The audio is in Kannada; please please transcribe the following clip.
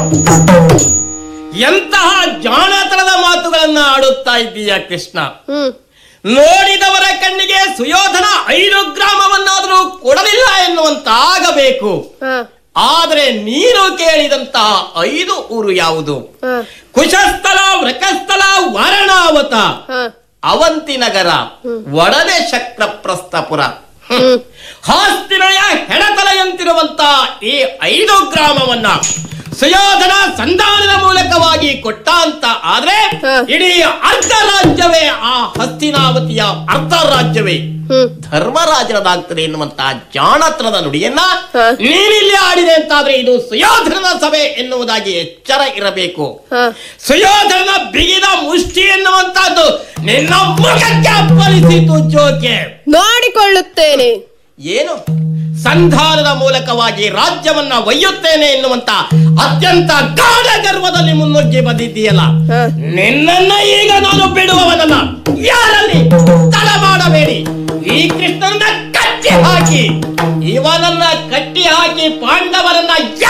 ಎಂತಹ ಜಾಣತನದ ಮಾತುಗಳನ್ನ ಆಡುತ್ತಾ ಇದ್ದೀಯ ಕೃಷ್ಣ ಹ್ಮ್ ನೋಡಿದವರ ಕಣ್ಣಿಗೆ ಸುಯೋಧನ ಐದು ಗ್ರಾಮವನ್ನಾದರೂ ಕೊಡಲಿಲ್ಲ ಎನ್ನುವಂತಾಗಬೇಕು ಹ ಆದರೆ ನೀನು ಕೇಳಿದಂತಹ ಐದು ಊರು ಯಾವುದು ಹ ಕುಶಸ್ಥಲ ವೃಕಸ್ಥಲ ವಾರಣಾವತ ಹ ಅವಂತಿ ನಗರ ಒಡನೆ ಶಕ್ರಪ್ರಸ್ಥಪುರ ಹ್ಮ್ ಹಾಸ್ತಿನಯ ಹೆಣತಲೆಯಂತಿರುವಂತ ಈ ಐದು ಗ್ರಾಮವನ್ನ ಸುಯೋಧನ ಸಂಧಾನದ ಮೂಲಕವಾಗಿ ಕೊಟ್ಟ ಅಂತ ಆದ್ರೆ ಹ. ಇಡೀ ಅರ್ಧ ರಾಜ್ಯವೇ ಆ ಹಸ್ತಿನಾವತಿಯ ಅರ್ಧ ರಾಜ್ಯವೇ ಹ್ಮ್ ಧರ್ಮರಾಜನದಾಗ್ತದೆ ಎನ್ನುವಂತಹ ಜಾಣತನದ ನುಡಿಯನ್ನ ಹ. ನೀನಿಲ್ಲಿ ಆಡಿದೆ ಅಂತಾದ್ರೆ ಇದು ಸುಯೋಧನನ ಸಭೆ ಎನ್ನುವುದಾಗಿ ಎಚ್ಚರ ಇರಬೇಕು ಹ ಸುಯೋಧನನ ಬಿಗಿದ ಮುಷ್ಟಿ ಎನ್ನುವಂತಹದ್ದು ನಿನ್ನ ಮುಖಕ್ಕೆ ಅಪ್ಪಳಿಸಿತು ಜೋಕೆ ನೋಡಿಕೊಳ್ಳುತ್ತೇನೆ ಏನು ಸಂಧಾನದ ಮೂಲಕವಾಗಿ ರಾಜ್ಯವನ್ನ ಒಯ್ಯುತ್ತೇನೆ ಎನ್ನುವಂತ ಅತ್ಯಂತ ಗಾಢ ಗರ್ವದಲ್ಲಿ ಮುನ್ನುಗ್ಗಿ ಬಂದಿದ್ದೀಯಲ್ಲ ಹ. ನಿನ್ನನ್ನ ಈಗ ನಾನು ಬಿಡುವವನಲ್ಲ ಯಾರಲ್ಲಿ ತಡ ಮಾಡಬೇಡಿ ಈ ಕೃಷ್ಣನ ಕಟ್ಟಿ ಹಾಕಿ ಇವನನ್ನ ಕಟ್ಟಿ ಹಾಕಿ ಪಾಂಡವರನ್ನ